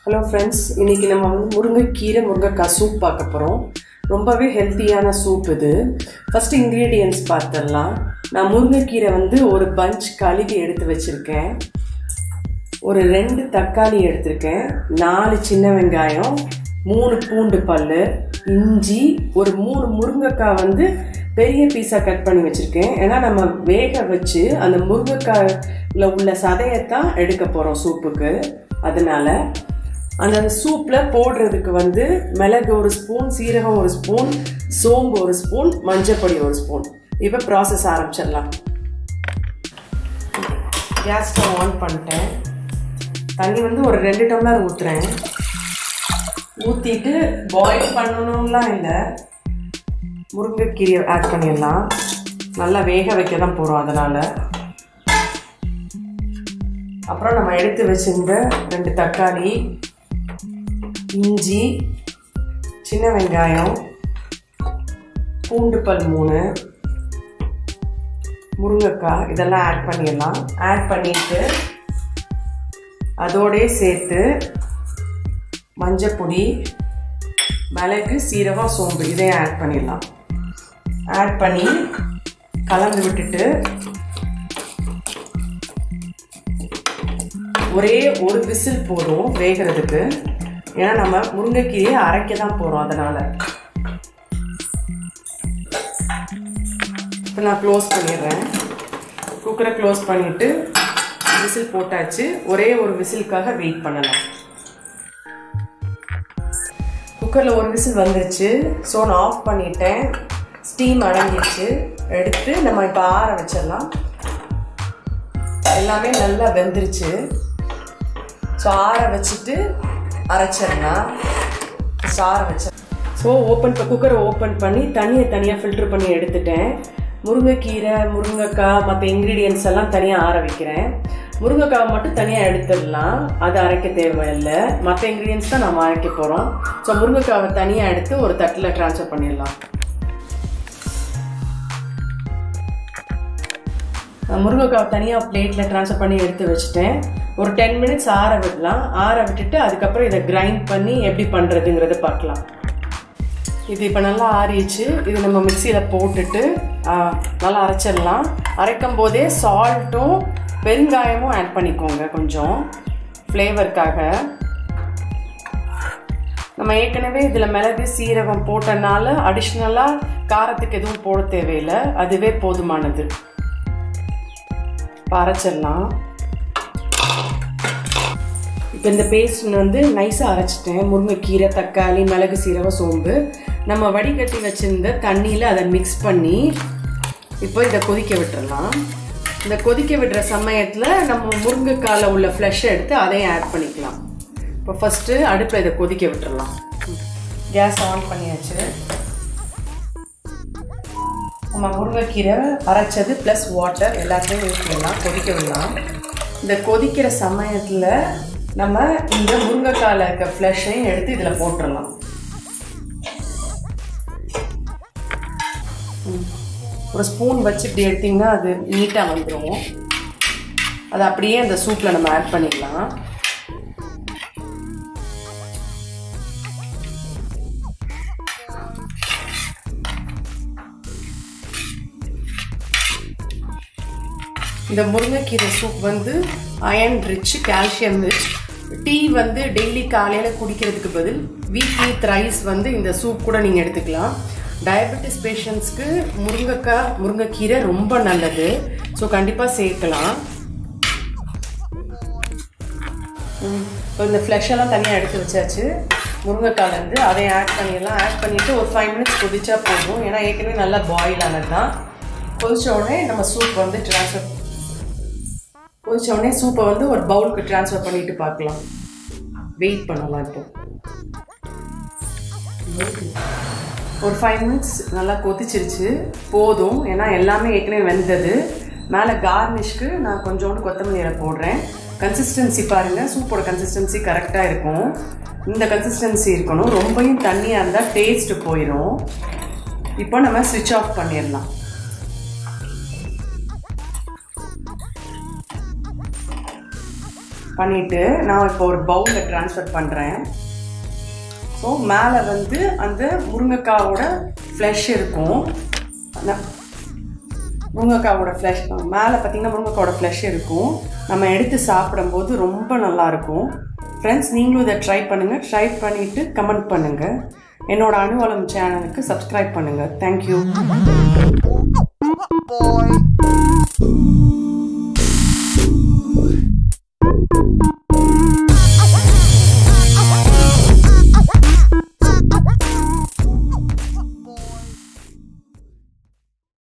Hello friends இன்னைக்கு நம்ம வந்து முருங்கைக்கீரை முருங்கைக்காய் சூப் பார்க்க போகிறோம் ரொம்பவே ஹெல்த்தியான சூப் இது ஃபர்ஸ்ட் இன்க்ரீடியன்ஸ் பார்த்துடலாம் நான் முருங்கைக்கீரை வந்து ஒரு பஞ்ச் கழுவி எடுத்து வச்சுருக்கேன் ஒரு ரெண்டு தக்காளி எடுத்திருக்கேன் நாலு சின்ன வெங்காயம் மூணு பூண்டு பல் இஞ்சி ஒரு மூணு முருங்கைக்காய் வந்து பெரிய பீஸாக கட் பண்ணி வச்சுருக்கேன் ஏன்னா நம்ம வேக வச்சு அந்த முருங்கைக்காயில் உள்ள சதையத்தான் எடுக்க போகிறோம் சூப்புக்கு அதனால அந்த சூப்பில் போடுறதுக்கு வந்து மிளகு ஒரு ஸ்பூன் சீரகம் ஒரு ஸ்பூன் சோம்பு ஒரு ஸ்பூன் மஞ்சப்பொடி ஒரு ஸ்பூன் இப்போ ப்ராசஸ் ஆரம்பிச்சிடலாம் கேஸ் ஸ்டவ் ஆன் பண்ணிட்டேன் தண்ணி வந்து ஒரு ரெண்டு டம்ளர் ஊற்றுறேன் ஊற்றிட்டு பாயில் பண்ணணும்லாம் இல்லை முருங்கைக்கீரையை ஆட் பண்ணிடலாம் நல்லா வேக வைக்க தான் போகிறோம் அதனால் அப்புறம் நம்ம எடுத்து வச்சிருந்த ரெண்டு தக்காளி இஞ்சி சின்ன வெங்காயம் பூண்டு பல் மூணு முருங்கைக்காய் இதெல்லாம் ஆட் பண்ணிடலாம் ஆட் பண்ணிட்டு அதோடய சேர்த்து மஞ்சப்பொடி மிளகு சீரகம் சோம்பு இதையும் ஆட் பண்ணிடலாம் ஆட் பண்ணி கலந்து விட்டுட்டு ஒரே ஒரு விசில் போதும் வேகிறதுக்கு ஏன்னா நம்ம முருங்கைக்கீரையை அரைக்க தான் போகிறோம் அதனால் இப்போ நான் க்ளோஸ் பண்ணிடுறேன் குக்கரை க்ளோஸ் பண்ணிவிட்டு விசில் போட்டாச்சு ஒரே ஒரு விசிலுக்காக வெயிட் பண்ணலாம் குக்கரில் ஒரு விசில் வந்துருச்சு ஸோ நான் ஆஃப் பண்ணிட்டேன் ஸ்டீம் அடங்கிடுச்சு எடுத்து நம்ம இப்போ ஆற வச்சிடலாம் எல்லாமே நல்லா வெந்துருச்சு ஸோ ஆற வச்சுட்டு அரைச்சிடலாம் ஸோ ஆற வச்ச ஸோ ஓப்பன் குக்கரை ஓப்பன் பண்ணி தண்ணியை தனியாக ஃபில்ட்ரு பண்ணி எடுத்துட்டேன் முருங்கைக்கீரை முருங்கைக்காய் மற்ற இன்க்ரீடியன்ஸ் எல்லாம் தனியாக ஆற வைக்கிறேன் முருங்கைக்காவை மட்டும் தனியாக எடுத்துடலாம் அது அரைக்க தேவையில்லை மற்ற இன்க்ரீடியன்ஸ் தான் நம்ம அரைக்க போகிறோம் ஸோ முருங்கைக்காவை தனியாக எடுத்து ஒரு தட்டில் ட்ரான்ஸ்ஃபர் பண்ணிடலாம் முருங்கைக்காவை தனியாக பிளேட்டில் ட்ரான்ஸ்ஃபர் பண்ணி எடுத்து வச்சுட்டேன் ஒரு டென் மினிட்ஸ் ஆற விடலாம் ஆற விட்டுட்டு அதுக்கப்புறம் இதை கிரைண்ட் பண்ணி எப்படி பண்ணுறதுங்கிறத பார்க்கலாம் இது இப்போ நல்லா ஆறிச்சு இது நம்ம மிக்சியில் போட்டுட்டு நல்லா அரைச்சிடலாம் அரைக்கும் போதே சால்ட்டும் பெருங்காயமும் ஆட் பண்ணிக்கோங்க கொஞ்சம் ஃப்ளேவருக்காக நம்ம ஏற்கனவே இதில் மிளகு சீரகம் போட்டனால அடிஷ்னலாக காரத்துக்கு எதுவும் போட தேவையில்லை அதுவே போதுமானது இப்போ அரைச்சிடலாம் இப்போ இந்த பேஸ்ட் வந்து நைஸாக அரைச்சிட்டேன் முருங்கைக்கீரை தக்காளி மிளகு சீரகம் சோம்பு நம்ம வடிகட்டி வச்சிருந்த தண்ணியில் அதை மிக்ஸ் பண்ணி இப்போ இதை கொதிக்க விட்டுறலாம் இந்த கொதிக்க விடுற சமயத்தில் நம்ம முருங்கைக்கால உள்ள ஃப்ளஷை எடுத்து அதையும் ஆட் பண்ணிக்கலாம் இப்போ ஃபஸ்ட்டு அடுப்பில் இதை கொதிக்க விட்டுறலாம் கேஸ் ஆன் பண்ணியாச்சு நம்ம முருங்கைக்கீரை அரைச்சது ப்ளஸ் வாட்டர் எல்லாத்தையும் ஊற்றிடலாம் கொதிக்க விடலாம் இந்த கொதிக்கிற சமயத்தில் நம்ம இந்த முருங்கைக்காயில் இருக்க ஃப்ளஷையும் எடுத்து இதில் போட்டுடலாம் ஒரு ஸ்பூன் வச்சு இப்படி எடுத்திங்கன்னா அது நீட்டாக வந்துடும் அது அப்படியே அந்த சூப்பில் நம்ம ஆட் பண்ணிக்கலாம் இந்த முருங்கைக்கீரை சூப் வந்து iron rich calcium rich tea வந்து டெய்லி காலையில் குடிக்கிறதுக்கு பதில் வீக்லி த்ரைஸ் வந்து இந்த சூப் கூட நீங்கள் எடுத்துக்கலாம் டயபெட்டிஸ் பேஷண்ட்ஸ்க்கு முருங்கைக்காய் முருங்கைக்கீரை ரொம்ப நல்லது ஸோ கண்டிப்பாக சேர்க்கலாம் இப்போ இந்த ஃப்ளஷ் எல்லாம் தனியாக எடுத்து வச்சாச்சு முருங்கைக்காலேருந்து அதையும் ஆட் பண்ணிடலாம் ஆட் பண்ணிவிட்டு ஒரு ஃபைவ் மினிட்ஸ் கொதிச்சா போதும் ஏன்னா ஏற்கனவே நல்லா பாயில் ஆனது தான் கொதிச்ச உடனே நம்ம சூப் வந்து ட்ரான்ஸ்ஃபர் கொதிச்ச உடனே சூப்பை வந்து ஒரு பவுலுக்கு ட்ரான்ஸ்ஃபர் பண்ணிட்டு பார்க்கலாம் வெயிட் பண்ணலாம் இப்போ ஒரு ஃபைவ் மினிட்ஸ் நல்லா கொதிச்சிருச்சு போதும் ஏன்னா எல்லாமே ஏற்கனவே வெந்தது மேலே கார்னிஷ்க்கு நான் கொஞ்சோண்டு கொத்தமல்லி இலை போடுறேன் கன்சிஸ்டன்சி பாருங்கள் சூப்போட கன்சிஸ்டன்சி கரெக்டாக இருக்கும் இந்த கன்சிஸ்டன்சி இருக்கணும் ரொம்பவும் தண்ணியாக இருந்தால் டேஸ்ட்டு போயிடும் இப்போ நம்ம ஸ்விட்ச் ஆஃப் பண்ணிடலாம் பண்ணிவிட்டு நான் இப்போ ஒரு பவுலில் ட்ரான்ஸ்ஃபர் பண்ணுறேன் ஸோ மேலே வந்து அந்த முருங்கைக்காவோட ஃப்ளஷ் இருக்கும் ந- முருங்கைக்காவோட ஃப்ளஷ் மேலே பார்த்தீங்கன்னா முருங்கைக்காவோட ஃப்ளஷ் இருக்கும் நம்ம எடுத்து சாப்பிடும்போது ரொம்ப நல்லாயிருக்கும் ஃப்ரெண்ட்ஸ் நீங்களும் இதை ட்ரை பண்ணுங்கள் ட்ரை பண்ணிவிட்டு கமெண்ட் பண்ணுங்கள் என்னோட அணுவலம் சேனலுக்கு சப்ஸ்கிரைப் பண்ணுங்கள் தேங்க்யூ boy.